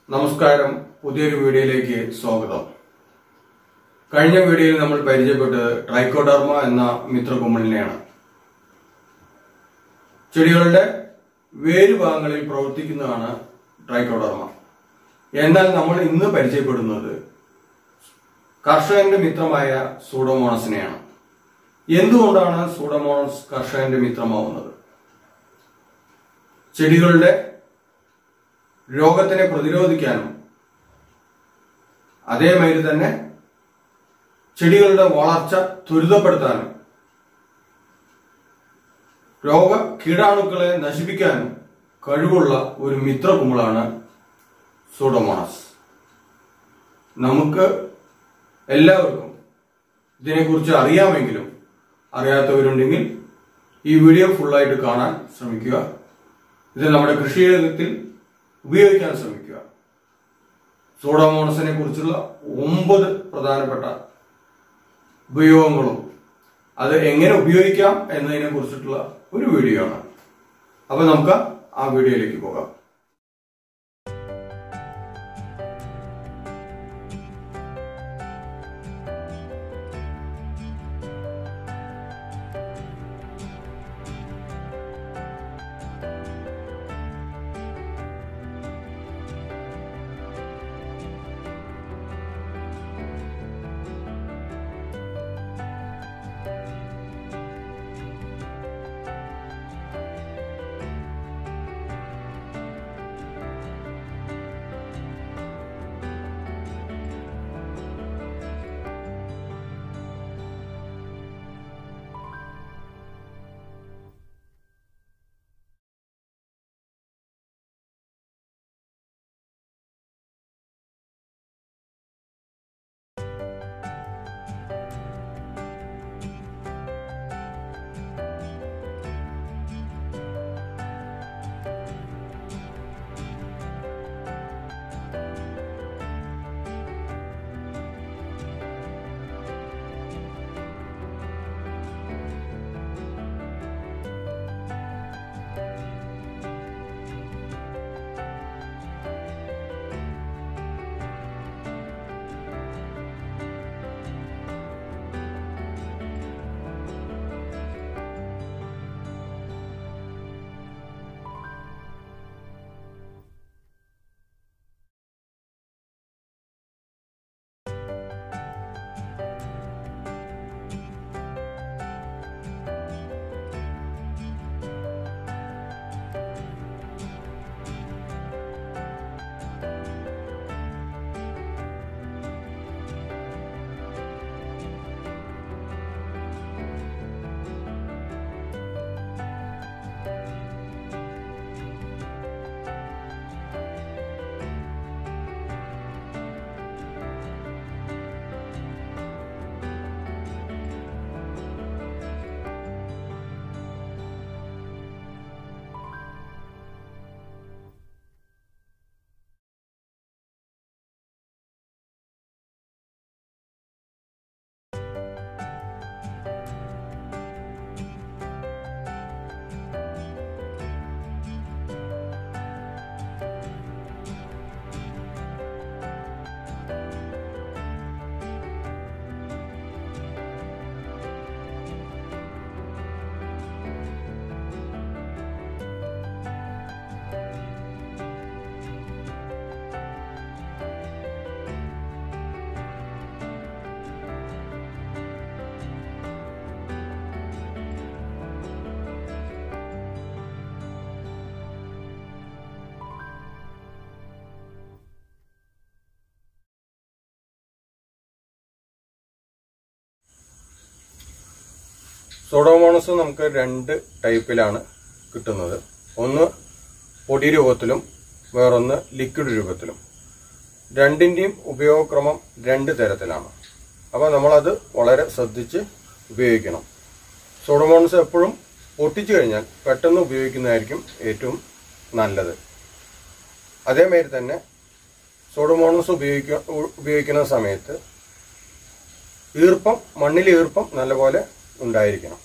നമസ്കാരം പുതിയൊരു വീഡിയോയിലേക്ക് സ്വാഗതം കഴിഞ്ഞ വീഡിയോയിൽ നമ്മൾ പരിചയപ്പെട്ടത് ട്രൈക്കോഡർമ എന്ന മിത്രകുമിളിനെയാണ് ചെടികളുടെ വേരുഭാഗങ്ങളിൽ പ്രവർത്തിക്കുന്നതാണ് ട്രൈക്കോഡർമ എന്നാൽ നമ്മൾ ഇന്ന് പരിചയപ്പെടുന്നത് കർഷകന്റെ മിത്രമായ സൂഡോമോണസിനെയാണ് എന്തുകൊണ്ടാണ് സൂഡോമോണസ് കർഷകന്റെ മിത്രമാവുന്നത് ചെടികളുടെ രോഗത്തിനെ പ്രതിരോധിക്കാനും അതേമാതിരി തന്നെ ചെടികളുടെ വളർച്ച ത്വരിതപ്പെടുത്താനും രോഗ കീടാണുക്കളെ നശിപ്പിക്കാനും കഴിവുള്ള ഒരു മിത്രകുമിളാണ് സൂഡോമോണസ് നമുക്ക് എല്ലാവർക്കും ഇതിനെക്കുറിച്ച് അറിയാമെങ്കിലും അറിയാത്തവരുണ്ടെങ്കിൽ ഈ വീഡിയോ ഫുള്ളായിട്ട് കാണാൻ ശ്രമിക്കുക ഇത് നമ്മുടെ കൃഷിയിടത്തിൽ ഉപയോഗിക്കാൻ ശ്രമിക്കുക സൂഡോമോണസിനെ കുറിച്ചുള്ള ഒമ്പത് പ്രധാനപ്പെട്ട ഉപയോഗങ്ങളും അത് എങ്ങനെ ഉപയോഗിക്കാം എന്നതിനെ കുറിച്ചിട്ടുള്ള ഒരു വീഡിയോ ആണ് അപ്പൊ നമുക്ക് ആ വീഡിയോയിലേക്ക് പോകാം സോഡോമോണസ് നമുക്ക് രണ്ട് ടൈപ്പിലാണ് കിട്ടുന്നത് ഒന്ന് പൊടി രൂപത്തിലും വേറൊന്ന് ലിക്വിഡ് രൂപത്തിലും രണ്ടിൻ്റെയും ഉപയോഗക്രമം രണ്ട് തരത്തിലാണ് അപ്പോൾ നമ്മളത് വളരെ ശ്രദ്ധിച്ച് ഉപയോഗിക്കണം സോഡോമോണസ് എപ്പോഴും പൊട്ടിച്ചു കഴിഞ്ഞാൽ പെട്ടെന്ന് ഉപയോഗിക്കുന്നതായിരിക്കും ഏറ്റവും നല്ലത് അതേമാതിരി തന്നെ സോഡോമോണസ് ഉപയോഗിക്ക ഉപയോഗിക്കുന്ന സമയത്ത് ഈർപ്പം മണ്ണിലെ ഈർപ്പം നല്ലപോലെ ഉണ്ടായിരിക്കണം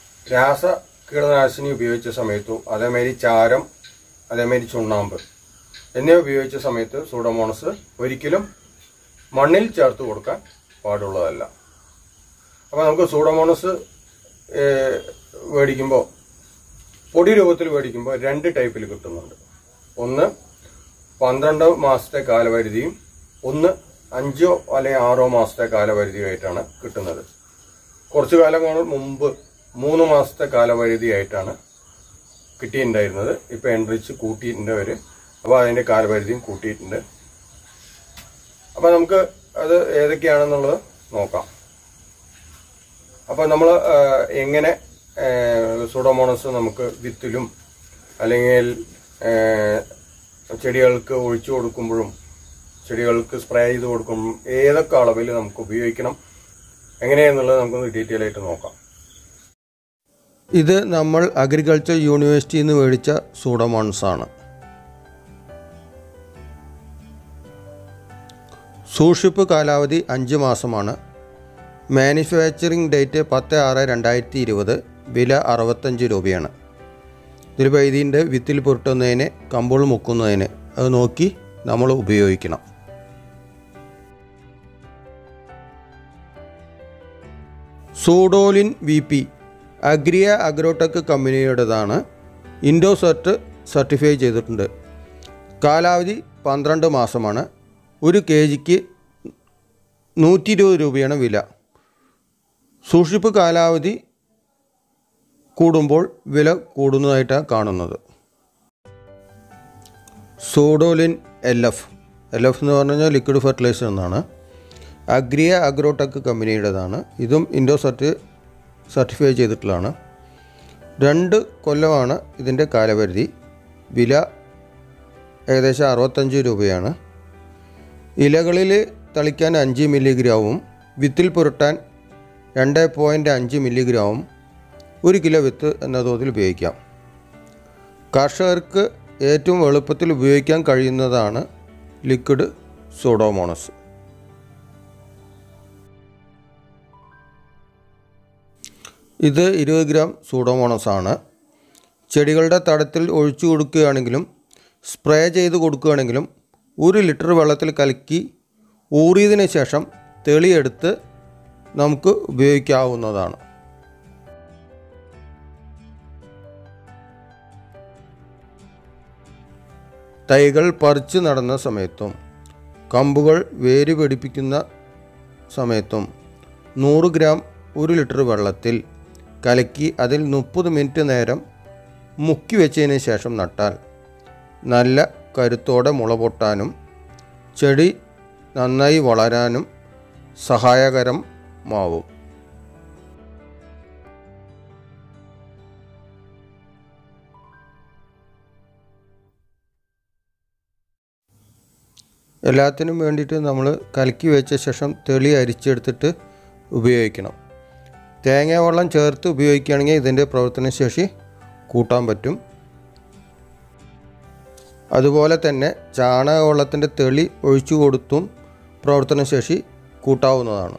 രാസ കീടനാശിനി ഉപയോഗിച്ച സമയത്തും അതേമാതിരി ചാരം അതേമാതിരി ചുണ്ണാമ്പ് എന്നിവ ഉപയോഗിച്ച സമയത്ത് സൂഡോമോണസ് ഒരിക്കലും മണ്ണിൽ ചേർത്ത് കൊടുക്കാൻ പാടുള്ളതല്ല അപ്പോൾ നമുക്ക് സൂഡോമോണസ് ഏഹ്, മേടിക്കുമ്പോൾ പൊടി രൂപത്തിൽ മേടിക്കുമ്പോൾ രണ്ട് ടൈപ്പിൽ കിട്ടുന്നുണ്ട് ഒന്ന് പന്ത്രണ്ട് മാസത്തെ കാലപരിധിയും ഒന്ന് അഞ്ചോ അല്ലെങ്കിൽ ആറോ മാസത്തെ കാലപരിധിയായിട്ടാണ് കിട്ടുന്നത് കുറച്ചു കാലങ്ങൾ മുമ്പ് മൂന്ന് മാസത്തെ കാലപരിധിയായിട്ടാണ് കിട്ടിയിട്ടുണ്ടായിരുന്നത് ഇപ്പൊ എൻട്രിച്ച് കൂട്ടിയിട്ടുണ്ട് അവര് അപ്പൊ അതിന്റെ കാലപരിധിയും കൂട്ടിയിട്ടുണ്ട് അപ്പൊ നമുക്ക് അത് ഏതൊക്കെയാണെന്നുള്ളത് നോക്കാം അപ്പൊ നമ്മൾ എങ്ങനെ സുഡോമോണസ് നമുക്ക് വിത്തിലും അല്ലെങ്കിൽ ആ, ചെടികൾക്ക് ഒഴിച്ചു കൊടുക്കുമ്പോഴും ചെടികൾക്ക് സ്പ്രേ ചെയ്ത് കൊടുക്കുമ്പോഴും ഏതൊക്കെ അളവിൽ നമുക്ക് ഉപയോഗിക്കണം എങ്ങനെയാന്നുള്ളത് നമുക്കൊന്ന് ഡീറ്റെയിൽ ആയിട്ട് നോക്കാം ഇത് നമ്മൾ അഗ്രികൾച്ചർ യൂണിവേഴ്സിറ്റിയിൽ നിന്ന് മേടിച്ച സൂഡോമോൺസ് ആണ് സൂക്ഷിപ്പ് കാലാവധി അഞ്ച് മാസമാണ് മാനുഫാക്ചറിംഗ് ഡേറ്റ് പത്ത് ആറ് രണ്ടായിരത്തി ഇരുപത് വില അറുപത്തഞ്ച് രൂപയാണ് ഇതിൽ വൈദ്യൻ്റെ വിത്തിൽ പുരട്ടുന്നതിന് കമ്പോൾ മുക്കുന്നതിന് അത് നോക്കി നമ്മൾ ഉപയോഗിക്കണം സൂഡോലിൻ വി പി അഗ്രിയ അഗ്രോടെക് കമ്പനിയുടേതാണ് ഇൻഡോസെർട്ട് സർട്ടിഫൈ ചെയ്തിട്ടുണ്ട് കാലാവധി പന്ത്രണ്ട് മാസമാണ് ഒരു കെ ജിക്ക് നൂറ്റി ഇരുപത് രൂപയാണ് വില സൂക്ഷിപ്പ് കാലാവധി കൂടുമ്പോൾ വില കൂടുന്നതായിട്ടാണ് കാണുന്നത് സോഡോലിൻ എൽ എഫ് എൽ എഫ് എന്ന് പറഞ്ഞു കഴിഞ്ഞാൽ ലിക്വിഡ് ഫെർട്ടിലൈസർ എന്നാണ് അഗ്രിയ അഗ്രോടെക് കമ്പനിയുടേതാണ് ഇതും ഇൻഡോ സർട്ടി സർട്ടിഫൈ ചെയ്തിട്ടുള്ളതാണ് രണ്ട് കൊല്ലമാണ് ഇതിൻ്റെ കാലപരിധി വില ഏകദേശം അറുപത്തഞ്ച് രൂപയാണ് ഇലകളിൽ തളിക്കാൻ അഞ്ച് മില്ലിഗ്രാമും വിത്തിൽ പുരട്ടാൻ രണ്ട് പോയിൻറ്റ് അഞ്ച് മില്ലിഗ്രാമും ഒരു കിലോ വിത്ത് എന്ന തോതിൽ ഉപയോഗിക്കാം കർഷകർക്ക് ഏറ്റവും എളുപ്പത്തിൽ ഉപയോഗിക്കാൻ കഴിയുന്നതാണ് ലിക്വിഡ് സോഡോമോണസ് ഇത് ഇരുപത് ഗ്രാം സൂഡോമോണസ് ആണ് ചെടികളുടെ തടത്തിൽ ഒഴിച്ചു കൊടുക്കുകയാണെങ്കിലും സ്പ്രേ ചെയ്ത് കൊടുക്കുകയാണെങ്കിലും ഒരു ലിറ്റർ വെള്ളത്തിൽ കലക്കി ഊറിയതിന് ശേഷം തെളിയെടുത്ത് നമുക്ക് ഉപയോഗിക്കാവുന്നതാണ് തൈകൾ പറിച്ചു നടന്ന സമയത്തും കമ്പുകൾ വേര് പിടിപ്പിക്കുന്ന സമയത്തും നൂറ് ഗ്രാം ഒരു ലിറ്റർ വെള്ളത്തിൽ കലക്കി അതിൽ മുപ്പത് മിനിറ്റ് നേരം മുക്കി വെച്ചതിന് ശേഷം നട്ടാൽ നല്ല കരുത്തോടെ മുള പൊട്ടാനും ചെടി നന്നായി വളരാനും സഹായകരമാവും എല്ലാത്തിനും വേണ്ടിയിട്ട് നമ്മൾ കലക്കി വെച്ച ശേഷം തെളി അരിച്ചെടുത്തിട്ട് ഉപയോഗിക്കണം തേങ്ങ വെള്ളം ചേർത്ത് ഉപയോഗിക്കുകയാണെങ്കിൽ ഇതിൻ്റെ പ്രവർത്തനശേഷി കൂട്ടാൻ പറ്റും അതുപോലെ തന്നെ ചാണകവെള്ളത്തിൻ്റെ തെളി ഒഴിച്ചു കൊടുത്തും പ്രവർത്തനശേഷി കൂട്ടാവുന്നതാണ്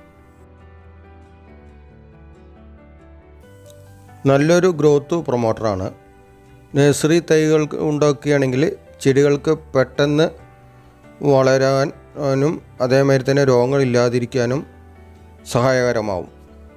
നല്ലൊരു ഗ്രോത്ത് പ്രൊമോട്ടറാണ് നഴ്സറി തൈകൾ ഉണ്ടാക്കുകയാണെങ്കിൽ ചെടികൾക്ക് പെട്ടെന്ന് വളരാനും അതേമാതിരി തന്നെ രോഗങ്ങളില്ലാതിരിക്കാനും സഹായകരമാവും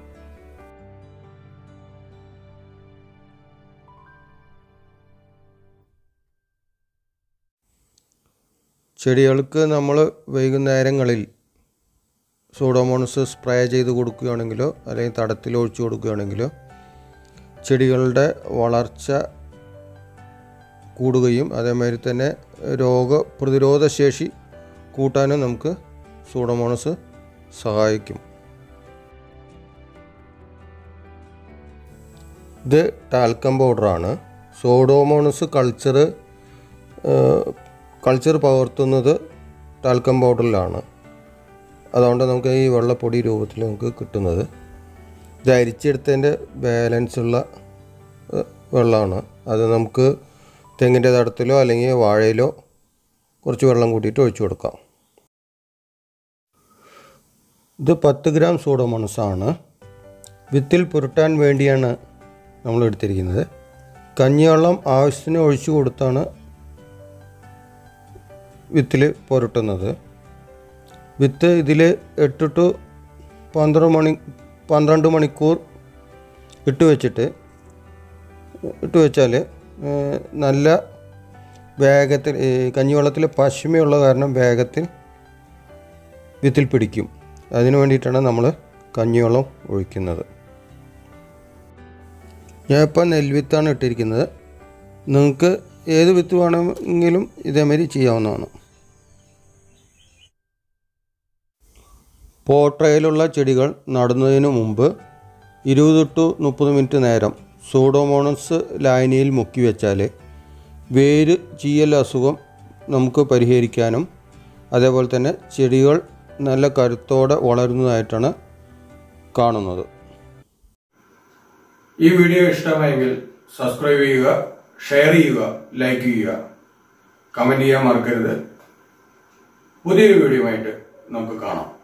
ചെടികൾക്ക് നമ്മൾ വൈകുന്നേരങ്ങളിൽ സൂഡോമോണസ് സ്പ്രേ ചെയ്ത് കൊടുക്കുകയാണെങ്കിലോ അല്ലെങ്കിൽ തടത്തിൽ ഒഴിച്ചു കൊടുക്കുകയാണെങ്കിലോ ചെടികളുടെ വളർച്ച കൂടുകയും അതേമാതിരി തന്നെ രോഗപ്രതിരോധ ശേഷി കൂട്ടാനും നമുക്ക് സൂഡോമോണസ് സഹായിക്കും ഇത് ടാൽക്കം പൗഡറാണ് സോഡോമോണസ് കൾച്ചർ കൾച്ചർ പകർത്തുന്നത് ടാൽക്കം പൗഡറിലാണ് അതുകൊണ്ട് നമുക്ക് ഈ വെള്ളപ്പൊടി രൂപത്തിൽ നമുക്ക് കിട്ടുന്നത് ഇത് അരിച്ചെടുത്തതിൻ്റെ ബാലൻസ് ഉള്ള ഏഹ്, വെള്ളമാണ് അത് നമുക്ക് തെങ്ങിൻ്റെ തടത്തിലോ അല്ലെങ്കിൽ വാഴയിലോ കുറച്ച് വെള്ളം കൂട്ടിയിട്ട് ഒഴിച്ചു കൊടുക്കാം ഇത് പത്ത് ഗ്രാം സൂഡോമോണസ് ആണ് വിത്തിൽ പുരട്ടാൻ വേണ്ടിയാണ് നമ്മൾ എടുത്തിരിക്കുന്നത് കഞ്ഞിവെള്ളം ആവശ്യത്തിന് ഒഴിച്ചു കൊടുത്താണ് വിത്തിൽ പുരട്ടുന്നത് വിത്ത് ഇതിൽ എട്ട് ടു പന്ത്രണ്ട് മണി പന്ത്രണ്ട് മണിക്കൂർ ഇട്ട് വെച്ചിട്ട് ഇട്ട് വെച്ചാൽ ഏഹ്, നല്ല വേഗത്തിൽ ഈ കഞ്ഞിവെള്ളത്തിൽ പശിമയുള്ള കാരണം വേഗത്തിൽ വിത്തിൽ പിടിക്കും അതിന് വേണ്ടിയിട്ടാണ് നമ്മൾ കഞ്ഞിവെള്ളം ഒഴിക്കുന്നത് ഞാനിപ്പോൾ നെൽവിത്താണ് ഇട്ടിരിക്കുന്നത് നിങ്ങൾക്ക് ഏത് വിത്ത് വേണമെങ്കിലും ഇതേമാതിരി ചെയ്യാവുന്നതാണ് പോട്രയിലുള്ള ചെടികൾ നടുന്നതിന് മുമ്പ് ഇരുപത് ടു മുപ്പത് മിനിറ്റ് നേരം സൂഡോമോണസ് ലായനിയിൽ മുക്കി വെച്ചാൽ വേര് ചീയൽ അസുഖം നമുക്ക് പരിഹരിക്കാനും അതേപോലെ തന്നെ ചെടികൾ നല്ല കരുത്തോടെ വളരുന്നതായിട്ടാണ് കാണുന്നത് ഈ വീഡിയോ ഇഷ്ടമായെങ്കിൽ സബ്സ്ക്രൈബ് ചെയ്യുക ഷെയർ ചെയ്യുക ലൈക്ക് ചെയ്യുക കമന്റ് ചെയ്യാൻ മറക്കരുത് പുതിയൊരു വീഡിയോ ആയിട്ട് നമുക്ക് കാണാം